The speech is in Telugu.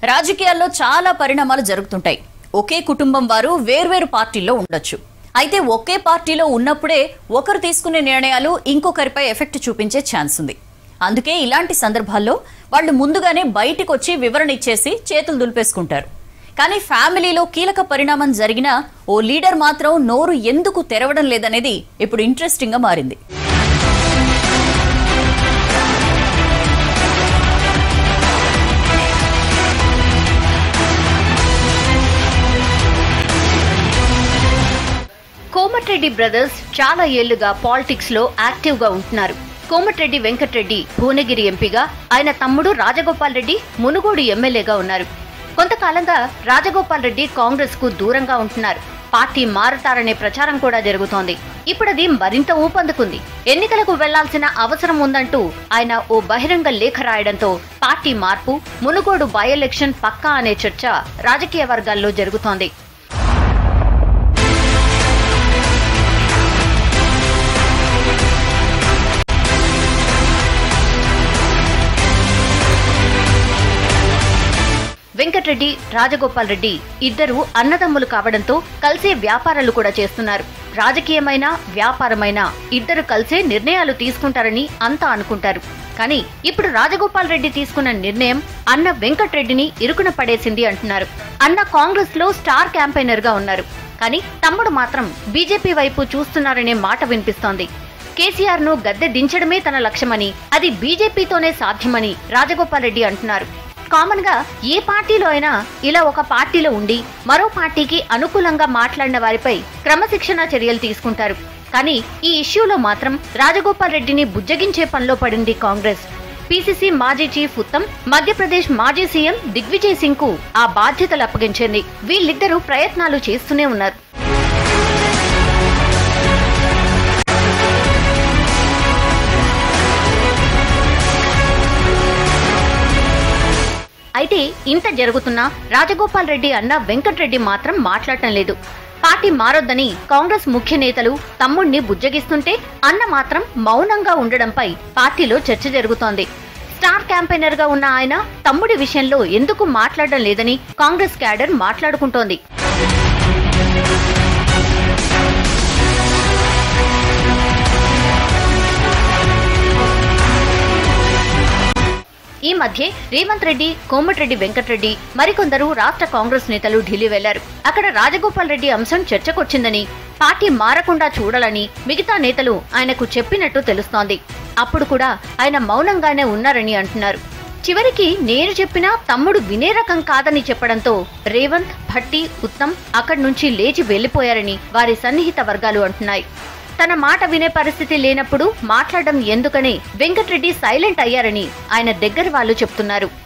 రాజకీయాల్లో చాలా పరిణామాలు జరుగుతుంటాయి ఒకే కుటుంబం వారు వేర్వేరు పార్టీల్లో ఉండొచ్చు అయితే ఒకే పార్టీలో ఉన్నప్పుడే ఒకరు తీసుకునే నిర్ణయాలు ఇంకొకరిపై ఎఫెక్ట్ చూపించే ఛాన్స్ ఉంది అందుకే ఇలాంటి సందర్భాల్లో వాళ్ళు ముందుగానే బయటికి వచ్చి వివరణ ఇచ్చేసి చేతులు దులిపేసుకుంటారు కానీ ఫ్యామిలీలో కీలక పరిణామం జరిగినా ఓ లీడర్ మాత్రం నోరు ఎందుకు తెరవడం లేదనేది ఇప్పుడు ఇంట్రెస్టింగ్ గా మారింది కోమటిరెడ్డి బ్రదర్స్ చాలా ఏళ్లుగా పాలిటిక్స్ లో యాక్టివ్ గా ఉంటున్నారు కోమటిరెడ్డి వెంకటరెడ్డి భువనగిరి ఎంపీగా ఆయన తమ్ముడు రాజగోపాల్ రెడ్డి మునుగోడు ఎమ్మెల్యేగా ఉన్నారు కొంతకాలంగా రాజగోపాల్ రెడ్డి కాంగ్రెస్ కు దూరంగా ఉంటున్నారు పార్టీ మారతారనే ప్రచారం కూడా జరుగుతోంది ఇప్పుడది మరింత ఊపందుకుంది ఎన్నికలకు వెళ్లాల్సిన అవసరం ఉందంటూ ఆయన ఓ బహిరంగ లేఖ రాయడంతో పార్టీ మార్పు మునుగోడు బై ఎలక్షన్ పక్కా అనే చర్చ రాజకీయ వర్గాల్లో జరుగుతోంది వెంకటరెడ్డి రాజగోపాల్ రెడ్డి ఇద్దరు అన్నదమ్ములు కావడంతో కలిసే వ్యాపారాలు కూడా చేస్తున్నారు రాజకీయమైన వ్యాపారమైన ఇద్దరు కలిసే నిర్ణయాలు తీసుకుంటారని అంతా అనుకుంటారు కానీ ఇప్పుడు రాజగోపాల్ రెడ్డి తీసుకున్న నిర్ణయం అన్న వెంకటరెడ్డిని ఇరుకున పడేసింది అంటున్నారు అన్న కాంగ్రెస్ లో స్టార్ క్యాంపెయినర్ గా ఉన్నారు కానీ తమ్ముడు మాత్రం బీజేపీ వైపు చూస్తున్నారనే మాట వినిపిస్తోంది కేసీఆర్ ను గద్దె దించడమే తన లక్ష్యమని అది బీజేపీతోనే సాధ్యమని రాజగోపాల్ రెడ్డి అంటున్నారు కామన్ గా ఏ పార్టీలో అయినా ఇలా ఒక పార్టీలో ఉండి మరో పార్టీకి అనుకూలంగా మాట్లాడిన వారిపై క్రమశిక్షణ చర్యలు తీసుకుంటారు కానీ ఈ ఇష్యూలో మాత్రం రాజగోపాల్ రెడ్డిని బుజ్జగించే పనిలో పడింది కాంగ్రెస్ పీసీసీ మాజీ చీఫ్ ఉత్తమ్ మధ్యప్రదేశ్ మాజీ సీఎం దిగ్విజయ్ సింగ్ కు ఆ బాధ్యతలు అప్పగించింది వీళ్ళిద్దరూ ప్రయత్నాలు చేస్తూనే ఉన్నారు అయితే ఇంత జరుగుతున్నా రాజగోపాల్ రెడ్డి అన్న వెంకటరెడ్డి మాత్రం మాట్లాడటం లేదు పార్టీ మారొద్దని కాంగ్రెస్ ముఖ్య నేతలు తమ్ముణ్ణి బుజ్జగిస్తుంటే అన్న మాత్రం మౌనంగా ఉండడంపై పార్టీలో చర్చ జరుగుతోంది స్టార్ క్యాంపెయినర్ గా ఉన్న ఆయన తమ్ముడి విషయంలో ఎందుకు మాట్లాడడం లేదని కాంగ్రెస్ క్యాడర్ మాట్లాడుకుంటోంది ఈ మధ్య రేవంత్ రెడ్డి కోమటిరెడ్డి వెంకటరెడ్డి మరికొందరు రాష్ట్ర కాంగ్రెస్ నేతలు ఢిల్లీ వెళ్లారు అక్కడ రాజగోపాల్ రెడ్డి అంశం చర్చకొచ్చిందని పార్టీ మారకుండా చూడాలని మిగతా నేతలు ఆయనకు చెప్పినట్టు తెలుస్తోంది అప్పుడు కూడా ఆయన మౌనంగానే ఉన్నారని అంటున్నారు చివరికి నేను చెప్పినా తమ్ముడు వినే రకం కాదని చెప్పడంతో రేవంత్ భట్టి ఉత్తమ్ అక్కడి నుంచి లేచి వెళ్లిపోయారని వారి సన్నిహిత వర్గాలు అంటున్నాయి తన మాట వినే పరిస్థితి లేనప్పుడు మాట్లాడడం ఎందుకని వెంకటరెడ్డి సైలెంట్ అయ్యారని ఆయన దగ్గర వాళ్ళు చెప్తున్నారు